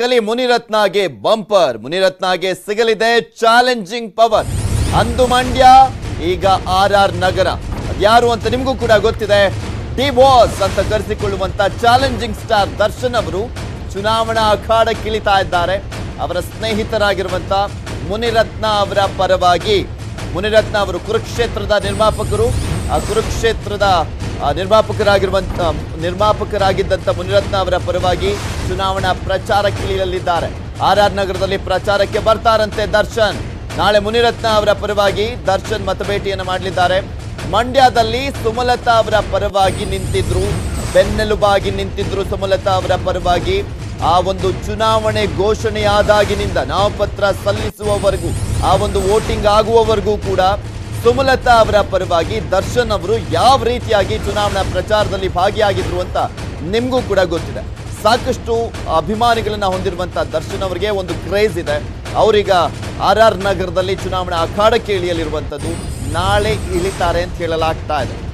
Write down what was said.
ನಕ್ಕಲಿ ಮುನಿರತ್ನಗೆ bumper ಮುನಿರತ್ನಗೆ ಸಿಗಲಿದೆ challenging power ಅಂದು ಮಂಡ್ಯ ಈಗ ಆರ್ ಆರ್ ನಗರ ಅದ್ಯಾರು ಅಂತ ನಿಮಗೂ ಕೂಡ ಗೊತ್ತಿದೆ ಡಿ ಬಾಸ್ ಅಂತ ಕರೆಸಿಕೊಳ್ಳುವಂತ ಚಾಲೆಂಜಿಂಗ್ ಸ್ಟಾರ್ ದರ್ಶನ್ ಅವರು ಚುನಾವಣಾ ಅಖಾಡಕ್ಕಿಳಿತಾ ಇದ್ದಾರೆ ಅವರ ಸ್ನೇಹಿತರಾಗಿರುವಂತ ಮುನಿರತ್ನ ಅವರ ಪರವಾಗಿ ಮುನಿರತ್ನ ಅವರು ಕುರುಕ್ಷೇತ್ರದ ನಿರ್ಮಾಪಕರು ಆ ಕುರುಕ್ಷೇತ್ರದ ಆ, ನಿರ್ಮಾಪಕರಾಗಿರುವಂತ ನಿರ್ಮಾಪಕರಾಗಿದ್ದಂತ ಮುನಿರತ್ನ ಅವರ ಪರವಾಗಿ ಚುನಾವಣಾ ಪ್ರಚಾರಕ್ಕಿಳಿಯಲಿದ್ದಾರೆ ಆರ್ ಆರ್ ನಗರದಲ್ಲಿ ಪ್ರಚಾರಕ್ಕೆ ಬರ್ತಾರಂತೆ ದರ್ಶನ್ ನಾಳೆ ಮುನಿರತ್ನ ಅವರ ಪರವಾಗಿ ದರ್ಶನ್ ಮತಭೇಟಿಯನ್ನು ಮಾಡಲಿದ್ದಾರೆ ಮಂಡ್ಯದಲ್ಲಿ ಸುಮಲತಾ ಅವರ ಪರವಾಗಿ ನಿಂತಿದ್ರು ಬೆನ್ನೆಲುಬಾಗಿ ನಿಂತಿದ್ರು ಸುಮಲತಾ ಅವರ ಪರವಾಗಿ ಆ ಒಂದು ಚುನಾವಣೆ ಘೋಷಣೆಯಾದಾಗಿನಿಂದ ನಾಮಪತ್ರ ಸಲ್ಲಿಸುವವರೆಗೂ ಆ ಒಂದು ವೋಟಿಂಗ್ ಆಗುವವರೆಗೂ ಕೂಡ ಸುಮಲತಾ ಅವರ ಪರವಾಗಿ ದರ್ಶನ್ ಅವರು ಯಾವ ರೀತಿಯಾಗಿ ಚುನಾವಣಾ ಪ್ರಚಾರದಲ್ಲಿ ಭಾಗಿಯಾಗಿದ್ರು ಅಂತ ನಿಮಗೂ ಕೂಡ ಗೊತ್ತಿದೆ ಸಾಕಷ್ಟು ಅಭಿಮಾನಿಗಳನ್ನ ಹೊಂದಿರುವಂತ ದರ್ಶನ್ ಅವರಿಗೆ ಒಂದು ಕ್ರೇಜ್ ಇದೆ ಅವರೀಗ ಆರ್ ಆರ್ ನಗರದಲ್ಲಿ ಚುನಾವಣಾ ಅಖಾಡಕ್ಕೆ ಇಳಿಯಲಿರುವಂಥದ್ದು ನಾಳೆ ಇಳಿತಾರೆ ಅಂತ ಹೇಳಲಾಗ್ತಾ ಇದೆ